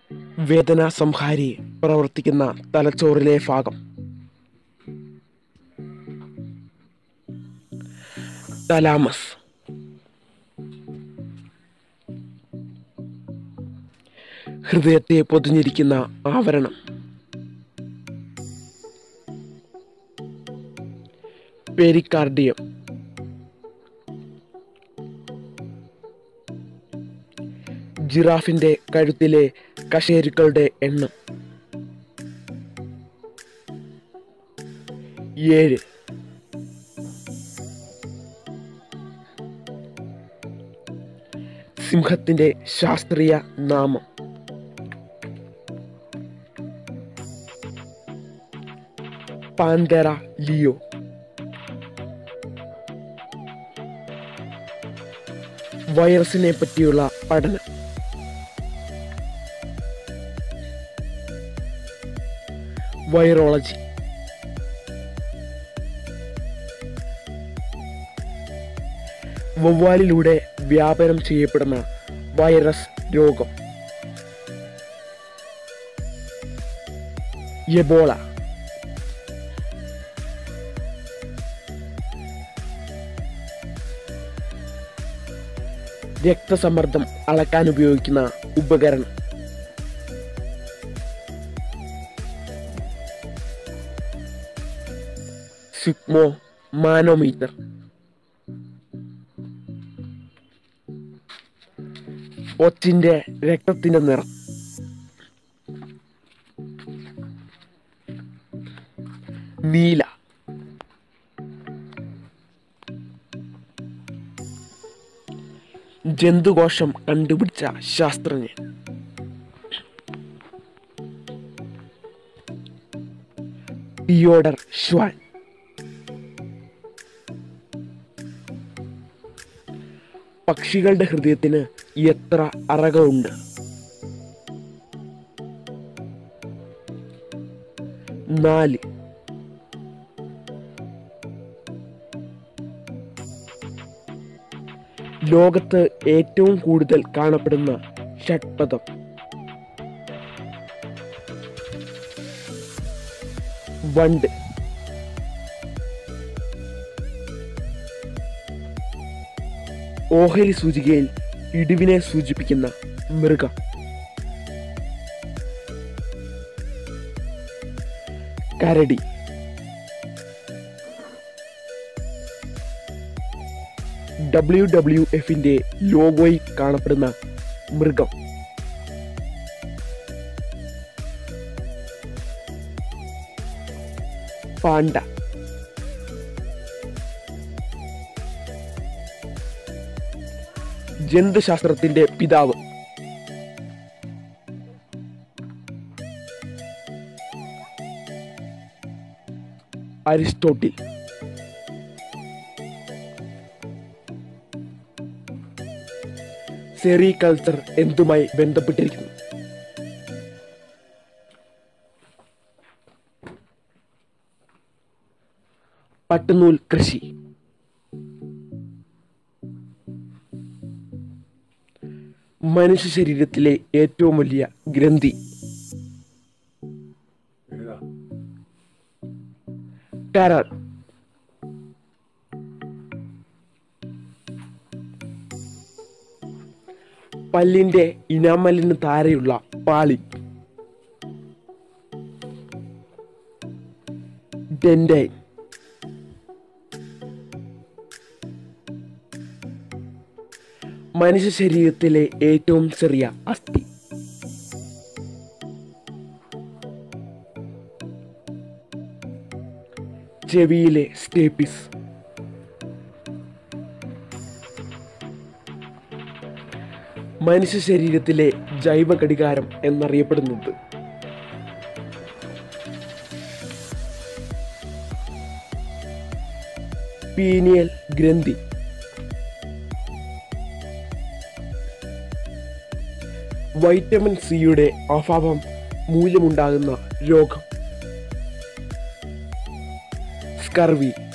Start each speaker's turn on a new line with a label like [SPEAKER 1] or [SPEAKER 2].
[SPEAKER 1] വേദന സംഹാരി പ്രവർത്തിക്കുന്ന തലച്ചോറിലെ ഭാഗം തലാമസ് ഹൃദയത്തെ പൊതിഞ്ഞിരിക്കുന്ന ആവരണം പെരിക്കാർഡിയം ജിറാഫിന്റെ കഴുത്തിലെ കശേരുക്കളുടെ എണ്ണം ഏഴ് സിംഹത്തിന്റെ ശാസ്ത്രീയ നാമം പാന്തേറ ലിയോ വൈറസിനെ പറ്റിയുള്ള പഠനം വൈറോളജി വവ്വാലിലൂടെ വ്യാപനം ചെയ്യപ്പെടുന്ന വൈറസ് രോഗം എബോള രക്തസമ്മർദ്ദം അളക്കാൻ ഉപയോഗിക്കുന്ന ഉപകരണം സിഗ്മോ മാനോമീറ്റർ ഒച്ചിന്റെ രക്തത്തിന്റെ നിറം നീല ജന്തുകോശം കണ്ടുപിടിച്ച ശാസ്ത്രജ്ഞൻ തിയോഡർ ഷ്വാൻ പക്ഷികളുടെ ഹൃദയത്തിന് എത്ര അറകളുണ്ട് നാല് ലോകത്ത് ഏറ്റവും കൂടുതൽ കാണപ്പെടുന്ന ഷഡ്പദം വണ്ട് ഓഹരി സൂചികയിൽ ഇടിവിനെ സൂചിപ്പിക്കുന്ന മൃഗം കരടി ഡബ്ല്യു ഡബ്ല്യു എഫിന്റെ ലോഗോയിൽ കാണപ്പെടുന്ന മൃഗം പാണ്ട ജന്തുശാസ്ത്രത്തിന്റെ പിതാവ് അരിസ്റ്റോട്ടിൽ സെറികൾച്ചർ എന്തുമായി ബന്ധപ്പെട്ടിരിക്കുന്നു പട്ടുനൂൽ കൃഷി മനുഷ്യ ശരീരത്തിലെ ഏറ്റവും വലിയ ഗ്രന്ഥി കരൾ പല്ലിന്റെ ഇനാമലിന് താരെയുള്ള പാളി ഡെൻഡൈൻ മനുഷ്യ ശരീരത്തിലെ ഏറ്റവും ചെറിയ അസ്ഥി ചെവിയിലെ സ്റ്റേപ്പിസ് മനുഷ്യ ശരീരത്തിലെ ജൈവ ഘടികാരം എന്നറിയപ്പെടുന്നത് പീനിയൽ ഗ്രന്ഥി വൈറ്റമിൻ സിയുടെ അഭാവം മൂലമുണ്ടാകുന്ന രോഗം സ്കർവി